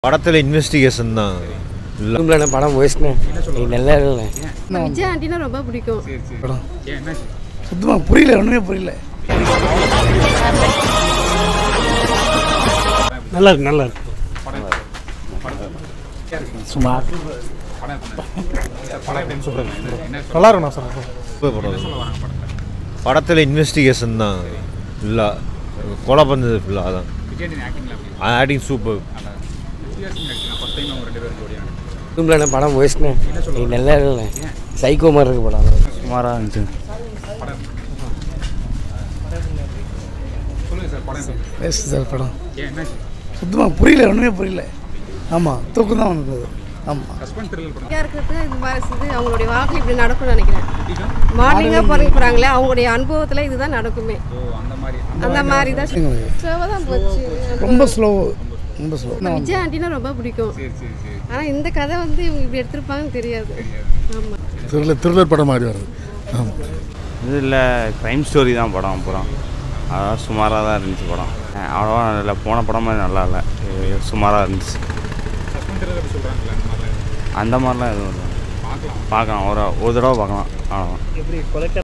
படத்தில் இன்வெஸ்டிகேஷன் தான் இல்லை குடும்பல படம் போயிடுச்சுண்ணே நீ நல்லா இல்லை விஜய் ஆண்டினா ரொம்ப பிடிக்கும் படம் சுத்தமாக புரியல ஒன்றுமே புரியல நல்லா இருக்கு நல்லா இருக்கு சுமார் நல்லா இருக்குண்ணா சார் சூப்பர் படம் படத்தில் இன்வெஸ்டிகேஷன் தான் இல்லை கொலை பண்ணது ஃபுல்லாக அதான் ஆக்டிங் சூப்பர் குடும்பல படம் போயிடுச்சுண்ணே நீ நல்லா இல்லை சைக்கோ மாதிரி இருக்கு படம் சுமாராக இருந்துச்சு வேஸ்ட் சார் படம் சுத்தமாக புரியல ஒன்றுமே புரியல ஆமாம் தூக்கம் தான் வந்தது ஆமாம் இங்கே இருக்கிறது இது மாதிரி இது அவங்களுடைய வாழ்க்கையில் இப்படி நடக்கும்னு நினைக்கிறேன் மார்னிங்காக பிறகு போகிறாங்களே அவங்களுடைய அனுபவத்தில் இதுதான் நடக்குமே அந்த மாதிரி தான் ஸ்லோவாக தான் போச்சு ரொம்ப ஸ்லோ ரொம்ப ஸ்லோ விஜய் ஆண்டினா ரொம்ப பிடிக்கும் ஆனால் இந்த கதை வந்து இவங்க இப்படி எடுத்திருப்பாங்கன்னு தெரியாது ஆமாம் த்ரில்லர் த்ரில்லர் படம் மாதிரி வருது ஆமாம் இது இல்லை க்ரைம் ஸ்டோரி தான் படம் அப்புறம் அதான் சுமாராக தான் இருந்துச்சு படம் அவ்வளோவா இல்லை போன படம் மாதிரி நல்லா இல்லை இது சுமாராக இருந்துச்சு அந்த மாதிரிலாம் எதுவும் இல்லை பார்க்கலாம் ஒரு ஒரு தடவை பார்க்கலாம் அவ்வளோதான்